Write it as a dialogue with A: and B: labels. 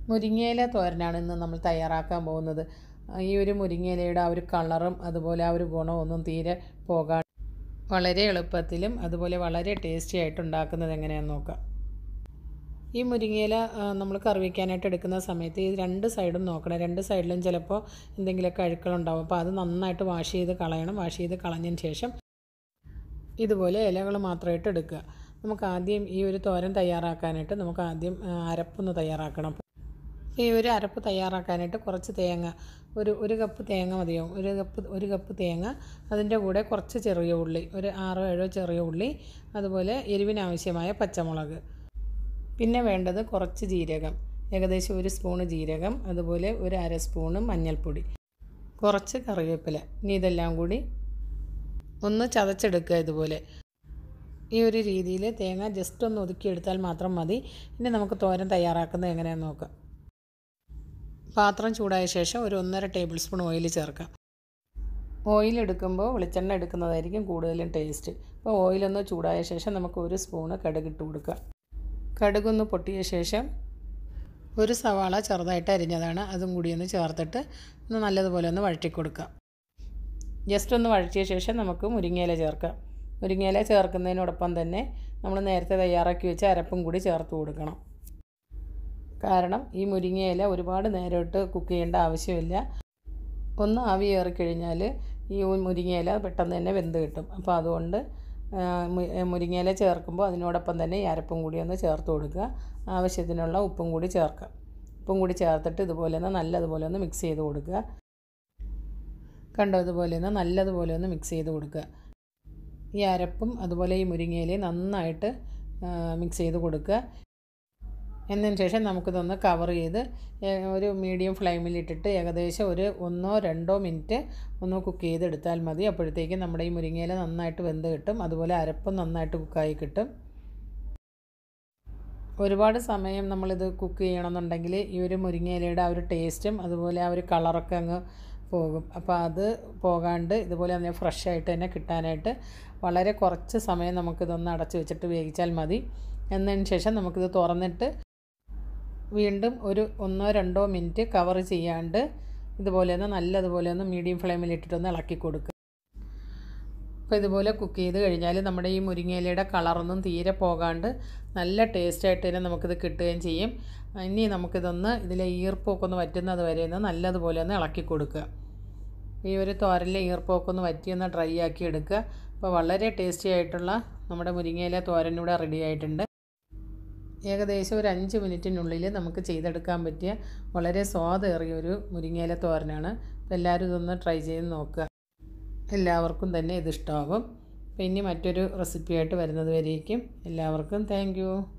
A: മുരിങ്ങയില തോരനാണ് ഇന്ന് നമ്മൾ തയ്യാറാക്കാൻ പോകുന്നത് ഈ ഒരു മുരിങ്ങയിലയുടെ ആ ഒരു കളറും അതുപോലെ ആ ഒരു ഗുണമൊന്നും തീരെ പോകാൻ വളരെ എളുപ്പത്തിലും അതുപോലെ വളരെ ടേസ്റ്റി ആയിട്ട് ഉണ്ടാക്കുന്നത് എങ്ങനെയാണെന്ന് നോക്കാം ഈ മുരിങ്ങയില നമ്മൾ കറി വയ്ക്കാനായിട്ട് എടുക്കുന്ന സമയത്ത് ഈ രണ്ട് സൈഡും നോക്കണം രണ്ട് സൈഡിലും ചിലപ്പോൾ എന്തെങ്കിലുമൊക്കെ അഴുക്കളുണ്ടാവും അപ്പോൾ അത് നന്നായിട്ട് വാഷ് ചെയ്ത് കളയണം വാഷ് ചെയ്ത് കളഞ്ഞതിന് ശേഷം ഇതുപോലെ ഇലകൾ മാത്രമായിട്ട് എടുക്കുക നമുക്ക് ആദ്യം ഈ ഒരു തോരൻ തയ്യാറാക്കാനായിട്ട് നമുക്ക് ആദ്യം അരപ്പൊന്ന് തയ്യാറാക്കണം ഈ ഒരു അരപ്പ് തയ്യാറാക്കാനായിട്ട് കുറച്ച് തേങ്ങ ഒരു ഒരു കപ്പ് തേങ്ങ മതിയാവും ഒരു കപ്പ് ഒരു കപ്പ് തേങ്ങ അതിൻ്റെ കൂടെ കുറച്ച് ചെറിയ ഉള്ളി ഒരു ആറോ ഏഴോ ചെറിയ ഉള്ളി അതുപോലെ എരിവിനാവശ്യമായ പച്ചമുളക് പിന്നെ വേണ്ടത് കുറച്ച് ജീരകം ഏകദേശം ഒരു സ്പൂണ് ജീരകം അതുപോലെ ഒരു അര സ്പൂണ് മഞ്ഞൾപ്പൊടി കുറച്ച് കറിവേപ്പില ഇനി ഇതെല്ലാം കൂടി ഒന്ന് ചതച്ചെടുക്കുക ഇതുപോലെ ഈ ഒരു രീതിയിൽ തേങ്ങ ജസ്റ്റ് ഒന്ന് ഒതുക്കിയെടുത്താൽ മാത്രം മതി ഇനി നമുക്ക് തോരൻ തയ്യാറാക്കുന്നത് എങ്ങനെയാണെന്ന് നോക്കാം പാത്രം ചൂടായ ശേഷം ഒരു ഒന്നര ടേബിൾ സ്പൂൺ ഓയിൽ ചേർക്കാം ഓയിൽ എടുക്കുമ്പോൾ വെളിച്ചെണ്ണ എടുക്കുന്നതായിരിക്കും കൂടുതലും ടേസ്റ്റ് അപ്പോൾ ഓയിലൊന്ന് ചൂടായ ശേഷം നമുക്ക് ഒരു സ്പൂണ് കടുകിട്ട് കൊടുക്കാം കടുകൊന്ന് പൊട്ടിയ ശേഷം ഒരു സവാള ചെറുതായിട്ട് അരിഞ്ഞതാണ് അതും കൂടി ഒന്ന് ചേർത്തിട്ട് ഒന്ന് നല്ലതുപോലെ ഒന്ന് വഴറ്റി കൊടുക്കാം ജസ്റ്റ് ഒന്ന് വഴറ്റിയ ശേഷം നമുക്ക് മുരിങ്ങയില ചേർക്കാം മുരിങ്ങയില ചേർക്കുന്നതിനോടൊപ്പം തന്നെ നമ്മൾ നേരത്തെ തയ്യാറാക്കി വെച്ച അരപ്പും കൂടി ചേർത്ത് കൊടുക്കണം കാരണം ഈ മുരിങ്ങയില ഒരുപാട് നേരമായിട്ട് കുക്ക് ചെയ്യേണ്ട ആവശ്യമില്ല ഒന്ന് ആവി ഏറിക്കഴിഞ്ഞാൽ ഈ മുരിങ്ങയില പെട്ടെന്ന് തന്നെ വെന്ത് കിട്ടും അപ്പോൾ അതുകൊണ്ട് മുരിങ്ങയില ചേർക്കുമ്പോൾ അതിനോടൊപ്പം തന്നെ ഈ അരപ്പും കൂടി ഒന്ന് ചേർത്ത് കൊടുക്കുക ആവശ്യത്തിനുള്ള ഉപ്പും കൂടി ചേർക്കാം ഉപ്പും കൂടി ചേർത്തിട്ട് ഇതുപോലെ ഒന്ന് നല്ലതുപോലെ ഒന്ന് മിക്സ് ചെയ്ത് കൊടുക്കുക കണ്ടോ ഇതുപോലെ ഒന്ന് നല്ലതുപോലെ ഒന്ന് മിക്സ് ചെയ്ത് കൊടുക്കുക ഈ അരപ്പും അതുപോലെ ഈ മുരിങ്ങയിലയും നന്നായിട്ട് മിക്സ് ചെയ്ത് കൊടുക്കുക എന്നതിന് ശേഷം നമുക്കിതൊന്ന് കവർ ചെയ്ത് ഒരു മീഡിയം ഫ്ലെയിമിലിട്ടിട്ട് ഏകദേശം ഒരു ഒന്നോ രണ്ടോ മിനിറ്റ് ഒന്ന് കുക്ക് ചെയ്തെടുത്താൽ മതി അപ്പോഴത്തേക്കും നമ്മുടെ ഈ മുരിങ്ങയില നന്നായിട്ട് വെന്ത് കിട്ടും അതുപോലെ അരപ്പും നന്നായിട്ട് കുക്കായി കിട്ടും ഒരുപാട് സമയം നമ്മളിത് കുക്ക് ചെയ്യണമെന്നുണ്ടെങ്കിൽ ഈ ഒരു മുരിങ്ങയിലയുടെ ആ ഒരു ടേസ്റ്റും അതുപോലെ ആ ഒരു കളറൊക്കെ അങ്ങ് പോകും അപ്പോൾ അത് പോകാണ്ട് ഇതുപോലെ തന്നെ ഫ്രഷ് ആയിട്ട് തന്നെ കിട്ടാനായിട്ട് വളരെ കുറച്ച് സമയം നമുക്കിതൊന്ന് അടച്ച് വെച്ചിട്ട് വേവിച്ചാൽ മതി എന്നതിന് ശേഷം നമുക്കിത് തുറന്നിട്ട് വീണ്ടും ഒരു ഒന്നോ രണ്ടോ മിനിറ്റ് കവർ ചെയ്യാണ്ട് ഇതുപോലെ ഒന്ന് നല്ലതുപോലെ ഒന്ന് മീഡിയം ഫ്ലെയിമിൽ ഇട്ടിട്ടൊന്ന് ഇളക്കി കൊടുക്കുക അപ്പോൾ ഇതുപോലെ കുക്ക് ചെയ്ത് കഴിഞ്ഞാൽ നമ്മുടെ ഈ മുരിങ്ങയിലയുടെ കളറൊന്നും തീരെ പോകാണ്ട് നല്ല ടേസ്റ്റായിട്ട് തന്നെ നമുക്കിത് കിട്ടുകയും ചെയ്യും ഇനി നമുക്കിതൊന്ന് ഇതിലെ ഈർപ്പൊക്കെ ഒന്ന് വറ്റുന്നത് വരെ ഒന്ന് നല്ലതുപോലെ ഒന്ന് ഇളക്കി കൊടുക്കുക ഈ ഒരു തോരലിലെ ഈർപ്പൊക്കെ ഒന്ന് വറ്റി ഒന്ന് ഡ്രൈ ആക്കി എടുക്കുക അപ്പോൾ വളരെ ടേസ്റ്റി ആയിട്ടുള്ള നമ്മുടെ മുരിങ്ങയില തോരൻ ഇവിടെ റെഡി ആയിട്ടുണ്ട് ഏകദേശം ഒരു അഞ്ച് മിനിറ്റിനുള്ളിൽ നമുക്ക് ചെയ്തെടുക്കാൻ പറ്റിയ വളരെ സ്വാദേറിയ ഒരു മുരിങ്ങയില തോരനാണ് അപ്പോൾ എല്ലാവരും ഇതൊന്ന് ട്രൈ ചെയ്ത് നോക്കുക എല്ലാവർക്കും തന്നെ ഇത് ഇഷ്ടമാകും അപ്പോൾ ഇനി മറ്റൊരു റെസിപ്പിയായിട്ട് വരുന്നത് വരേക്കും എല്ലാവർക്കും താങ്ക്